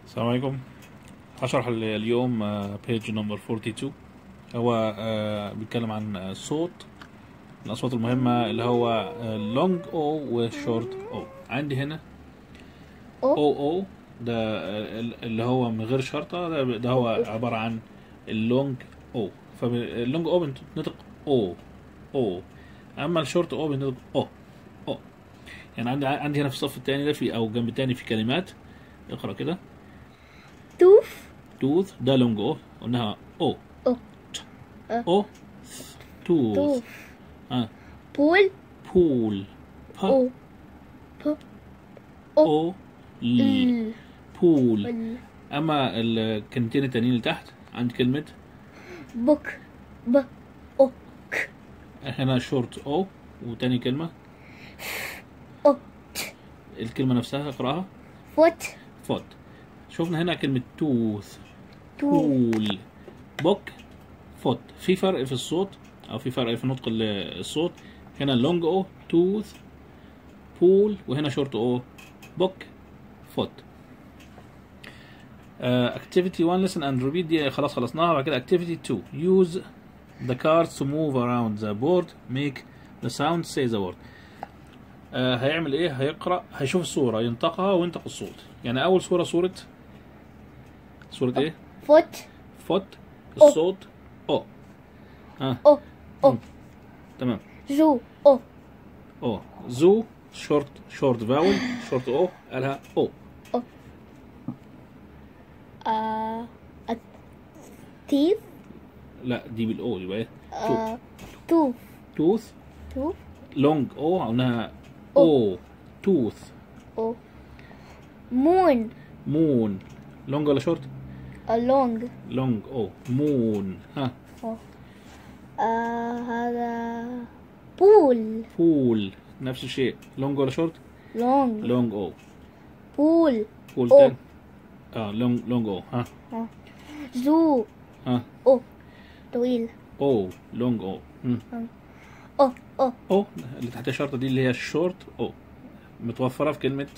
السلام عليكم هشرح ال- اليوم بيج نمبر 42 هو آه، بيتكلم عن آه، صوت الأصوات المهمة اللي هو لونج او وشورت او عندي هنا أو. او او ده آه، اللي هو من غير شرطة ده, ده هو عبارة عن اللونج او فاللونج او بنطق او او اما الشورت او بنطق او او يعني عندي عندي هنا في الصف الثاني ده في او جنب الثاني في كلمات اقرا كده توف توث ده لونج او قلناها او أو. ت- او توث توف اه بول بول ب أو ب او ل ال بول ال اما الكلمتين التانيين اللي تحت عندي كلمة بك ب أو ك هنا شورت او وتاني كلمة أو ت الكلمة نفسها اقراها فوت فوت شوفنا هنا كلمة توث تو بول بوك فوت في فرق في الصوت او في فرق في نطق ال- الصوت هنا لونج او توث بول وهنا شورت او بوك فوت اكتيفيتي 1 listen and repeat دي خلاص خلصناها بعد كده اكتيفيتي 2 use the cards to move around the board make the sound say the word آه هيعمل ايه هيقرا هيشوف الصوره ينطقها وينطق الصوت يعني اول صوره صوره صوره ايه فوت فوت الصوت او ها أو أو تمام زو أو او زو شورت شورت فاول شورت او قالها او آه تيف لا دي بالاو يبقى ايه آه توف توث توف لونج او قلناها او توث أو مون مون لونج ولا شورت لونج لونج او مون ها آه هذا بول بول نفس الشيء لونج ولا شورت لونج لونج او بول بول أو. تاني اه لونج لونج او ها زو ها أو طويل او لونج او مم. أو أو او اللي تحتها شرطه دي اللي هي الشورت او متوفره في كلمه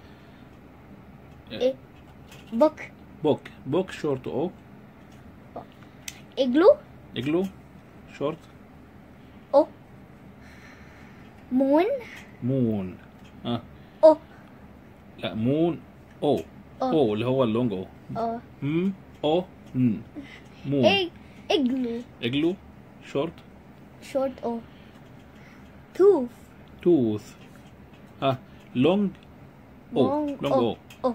إيه بك بوك بوك شورت او إجلو اجلو شورت أو مون مون ها أو لا مون او أو. او اللي هو اللونج او آه م او ن مون إج إجلو اجلو شورت شورت أو توف توث ها لونج او Long لونج O. او أو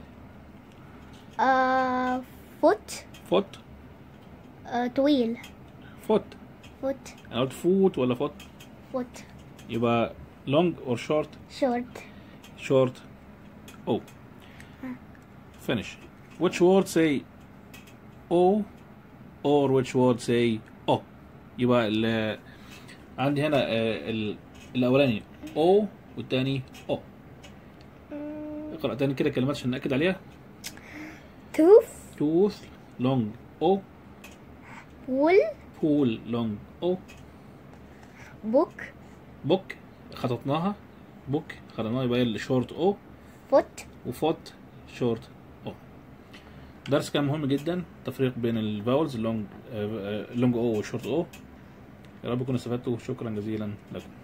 آه فوت فوت آه طويل فوت فوت انا قلت فوت ولا فوت فوت يبقى لونج اور شورت شورت short O. Finish. Which word say O or which word say O? يبقى ال عندي هنا آه، ال- الأولاني O والتاني O. اقرأ تاني كده كلمات عشان نأكد عليها. توف Tooth long O. بول Pool long O. بوك Book خططناها. Book خططناها يبقى هي short O. فوت وفوت شورت او درس كان مهم جدا تفريق بين الفاولز اللونج اللونج او والشورت او يا رب تكونوا استفدتوا شكرا جزيلا لكم